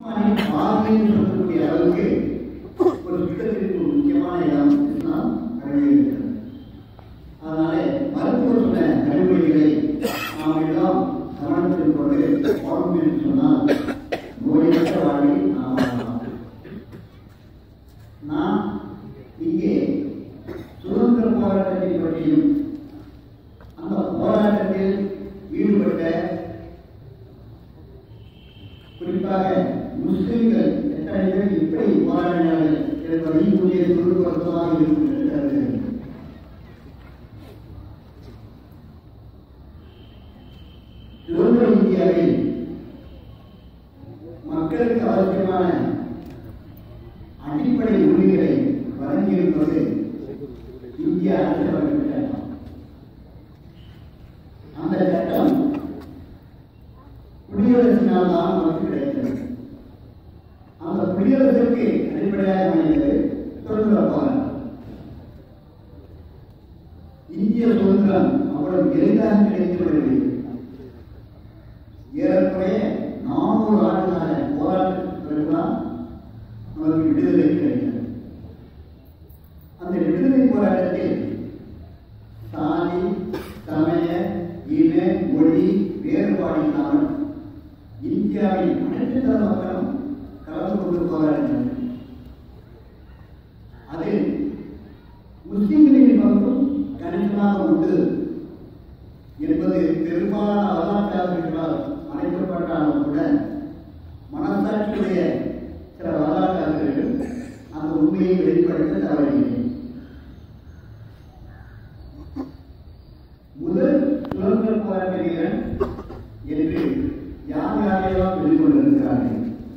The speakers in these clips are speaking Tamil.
ஆர்மின்னு சொல்லக்கூடிய அளவுக்கு ஒரு திட்டத்திற்கு ஒரு முக்கியமான இடம் இஸ்லாம் கல்வி இருக்கிறது அதனால மருத்துவர் சொன்ன அறிவுரைகளை நாம் எல்லாம் கவனத்தில் கொண்டு வாழ்வோம் என்று சொன்னால் நோயற்ற வாழ்வை நாம் வாழலாம் நான் இங்கே சுதந்திர போராட்டத்தை பற்றியும் அந்த போராட்டத்தில் ஈடுபட்ட குறிப்பாக முஸ்லிம்கள் எத்தனை பேர் எப்படி போராடினார்கள் என்பதை இங்கே சுருக்கமாக இருக்கும் என்று கருதுகிறேன் சுதந்திர இந்தியாவில் மக்களுக்கு அவசியமான அடிப்படை உரிமைகளை வழங்கியிருப்பது இந்திய அரசியலமைப்பு சட்டம் அந்த சட்டம் குடியரசினால் தான் நமக்கு கிடைத்தது அந்த குடியரசுக்கு அடிப்படையாக அமைந்தது சுதந்திர போராட்டம் இந்திய சுதந்திரம் அவ்வளவு எளிதாக கிடைத்துவிடவில்லை ஏறக்குறைய நானூறு ஆண்டுகால போராட்டத்திற்கு பிறகுதான் நமக்கு விடுதலை கிடைத்தது அந்த விடுதலை போராட்டத்தில் சாதி சமய இன மொழி வேறுபாடு இல்லாமல் இந்தியாவின் அனைத்து தர மக்களும் கலந்து கொண்டு போராடினர் அதில் முஸ்லிம்களின் பங்கும் கணிசமாக உண்டு என்பது பெரும்பாலான வரலாற்றாளர்களால் அழைக்கப்பட்டாலும் கூட மனசாட்சியுடைய சில வரலாற்றாளர்கள் அந்த உண்மையை வெளிப்படுத்த தவறில்லை முதல் சுதந்திர போராட்ட வீரன் என்று யார் யாரையெல்லாம் சொல்லிக் கொண்டிருக்கிறார்கள்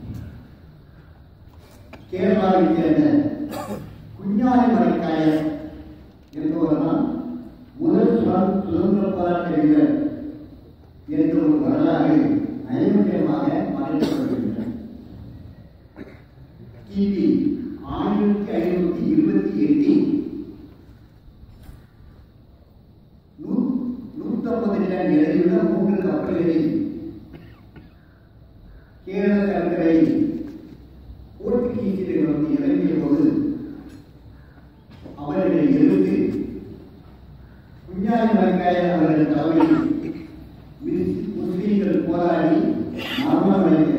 கேரளாவைச் சேர்ந்த குஞ்ஞாலி மலைக்காயர் என்பவர்தான் முதல் சுதந்திர சுதந்திர போராட்ட வீரர் என்ற ஒரு வரலாறு நைவேத்தியமாக மறைக்கப்படுகின்றன கிபி ஆயிரத்தி ஐநூத்தி இருபத்தி எட்டில் நூற்றம்பது டன் எடையுள்ள மூன்று கப்பல்களில் கேரள கடற்கரையில் போர்த்துகீசியர்கள் வந்து இறங்கிய போது அவர்களை எதிர்த்து குஞ்ஞானி மலைக்காயர் அவர்கள் தலைமையில் மிஸ்- முஸ்லிம்கள் போராடி மரணம் அடைந்தனர்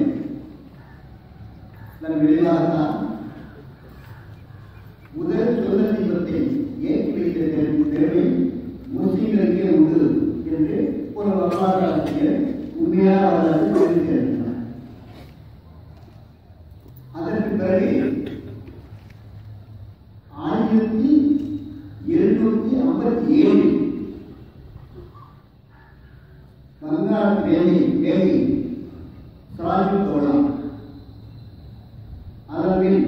இதன் விளைவாகத்தான் முதல் சுதந்திர தீபத்தை ஏற்றி வைத்த பெரு- பெருமை முஸ்லிம்களுக்கே உண்டு என்று ஒரு வரலாற்று ஆசிரியர் உண்மையான வரலாறு தெரிவித்திருக்கிறார் அதற்கு பிறகு ஆயிரத்தி எழுநூத்தி ஐம்பத்தி ஏழு வங்காள பிரேமி பிரேமி சாஜு தோழா அளவில்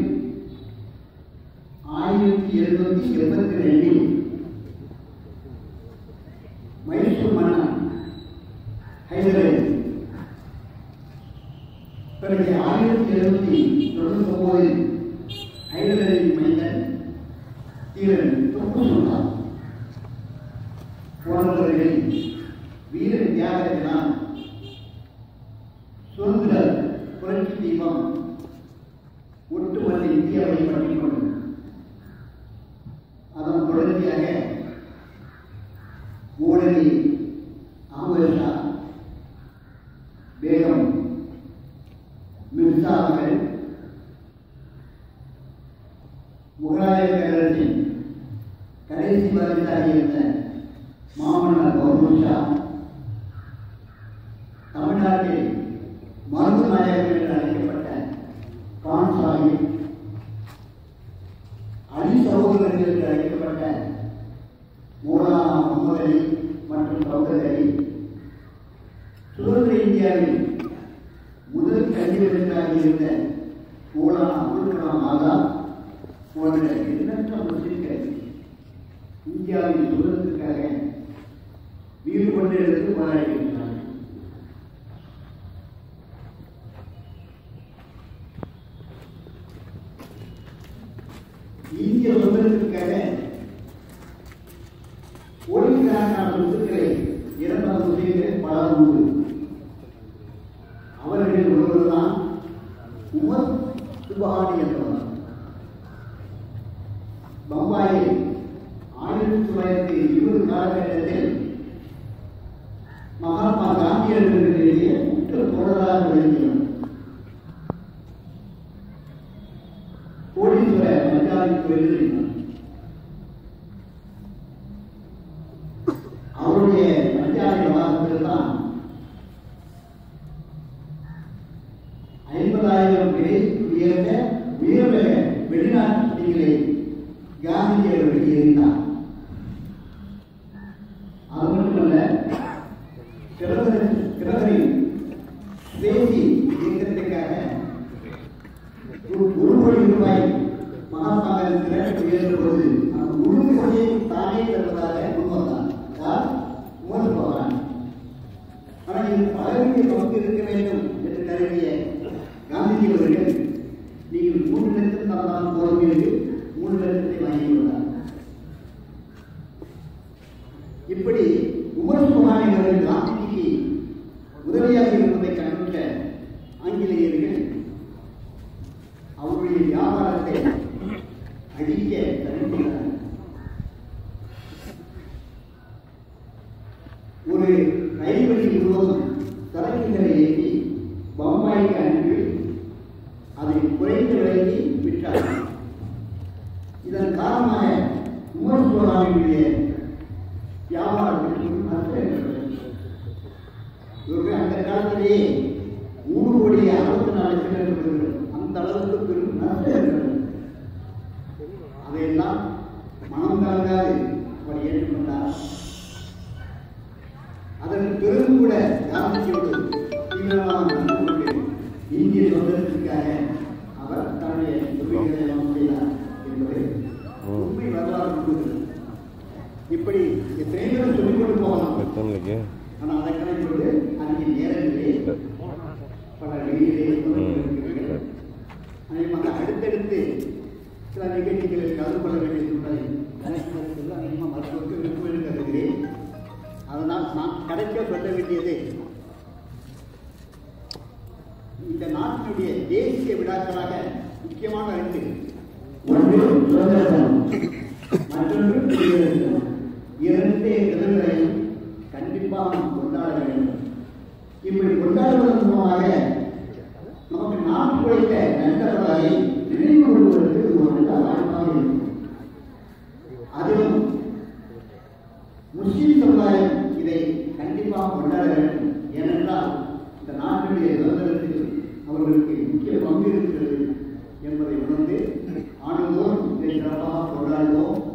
ஆயிரத்தி எழுநூத்தி எண்பத்தி ரெண்டில் மைசூர் மன்னன் ஹைதரலி பிறகு ஆயிரத்தி எழுநூத்தி தொண்ணூத்தி ஒன்பதில் ஹைதரலி மைந்தன் தீரன் துப்பு சுல்தான் போன்றவர்களின் வீர தியாகத்தினால் சுதந்திர புரட்சி தீபம் ஒட்டுமொத்த இந்தியாவை பற்றிக் கொண்டது அதன் தொடர்ச்சியாக ஊழலி அகமது ஷா பேகம் மிர்சா அவர்கள் முகலாய பேரரசின் கடைசி வாரிசாக இருந்த மாமன்னர் பௌர்ணம் ஷா தமிழ்நாட்டில் மருது நாயகர் என்று அழைக்கப்பட்ட கான் சாஹிப் அலி சகோதரர்கள் என்று அழைக்கப்பட்ட மௌலானா முகமது அலி மற்றும் சௌதர் அலி சுதந்திர இந்தியாவில் முதல் கல்வியரசாக இருந்த மௌலானா அப்துல் கலாம் ஆசாத் போன்ற எண்ணற்ற முஸ்லிம்கள் இந்தியாவின் சுதந்திரத்துக்காக வீடு கொண்டு எடுத்து போராடியிருக்கிறார்கள் இந்திய சுதந்திரத்திற்காக கோடிக்கணக்கான சொத்துக்களை இறந்த முஸ்லீம்கள் பலர் உண்டு அவர்களில் ஒருவர்தான் உமர் சுபஹானி என்பவர் பம்பாயில் ஆயிரத்தி தொள்ளாயிரத்தி இருபது காலகட்டத்தில் மகாத்மா காந்தியடிகளிடையே உற்ற தோழராக விளங்கியவர் கோடீஸ்வர பஞ்சாபிக்கு எழுதினார் அவருடைய பஞ்சாபி வாதத்தில் தான் ஐம்பதாயிரம் பேர் உயர்ந்த உயர்ந்த வெளிநாட்டு பணிகளை காந்திஜி அவர்கள் ஏறினார் அது மட்டுமல்ல கிரகரின் தேசி இயக்கத்துக்காக ஒரு ஒரு கோடி ரூபாய் மகாத்மா காந்தி திரட்டி உயர்ந்த போது அந்த முழு கோடியை தானே தருவதாக முன்வந்தார் யார் உமர் பகவான் ஆனால் இது பலருக்கு பங்கு இருக்க வேண்டும் என்று கருதிய காந்திஜி அவர்கள் நீங்கள் மூன்று லட்சம் தரலாம் போதும் என்று மூன்று லட்சத்தை வாங்கிக் கொண்டார் இப்படி உமர் சுமானி அவர்கள் காந்திஜிக்கு உதவியாக இருப்பதை கண்டுள்ள ஆங்கிலேயர்கள் அவருடைய வியாபாரத்தை அழிக்க தடுக்கிறார்கள் ஒரு ரயில் வழி முழுவதும் சரக்குகளை ஏற்றி பம்பாய்க்கு அனுப்பி அதை குறைந்த விலைக்கு விற்றார்கள் இதன் காரணமாக உமர் சுவாமியுடைய வியாபாரத்திற்கு நஷ்டம் ஏற்பட்டது. இவர்கள் அந்த காலத்திலேயே மூணு கோடி அறுபத்தி நாலு கிலோமீட்டர்கள் அந்த அளவுக்கு பெரும் நஷ்டம் ஏற்பட்டது அதையெல்லாம் மனம் தாங்காது அவர் ஏற்றுக்கொண்டார் அதற்கு பிறகு கூட காந்திஜியோடு தீவிரமாக நடந்து கொண்டு இந்திய சுதந்திரத்திற்காக அவர் தன்னுடைய உரிமைகளை எல்லாம் செய்தார் என்பது உண்மை வரலாறு கூறுகிறது. இப்படி எத்தனை பேர் சொல்லிக் கொண்டு போகலாம் எத்தனைக்கு ஆனால் அதற்கான இப்பொழுது அங்கே நேரங்களே பல வெளியிலே இருக்கிறீர்கள் அதிகமாக அடுத்தடுத்து சில நிகழ்ச்சிகளில் கலந்து கொள்ள வேண்டிய சூழ்நிலை கணக்கில் அதிகமாக மருத்துவருக்கு விருப்பம் கருதுகிறேன் அதனால் நான் கடைசியாக சொல்ல வேண்டியது இந்த நாட்டினுடைய தேசிய விழாக்களாக முக்கியமான ரெண்டு ஒன்று சுதந்திர தினம் மற்றொன்று குடியரசு தினம் இரண்டு தினங்களையும் கண்டிப்பாக நாம் கொண்டாட வேண்டும் இப்படி கொண்டாடுவதன் மூலமாக நமக்கு நாட்டு உழைத்த நண்பர்களை நினைவு கொள்வதற்கு இது ஒரு நல்ல வாய்ப்பாக இருக்கும் அதிலும் முஸ்லிம் சமுதாயம் இதை கண்டிப்பாக கொண்டாட வேண்டும் ஏனென்றால் இந்த நாட்டினுடைய சுதந்திரத்தில் அவர்களுக்கு முக்கிய பங்கு இருக்கிறது என்பதை உணர்ந்து ஆண்டுதோறும் இதை சிறப்பாக கொண்டாடுவோம்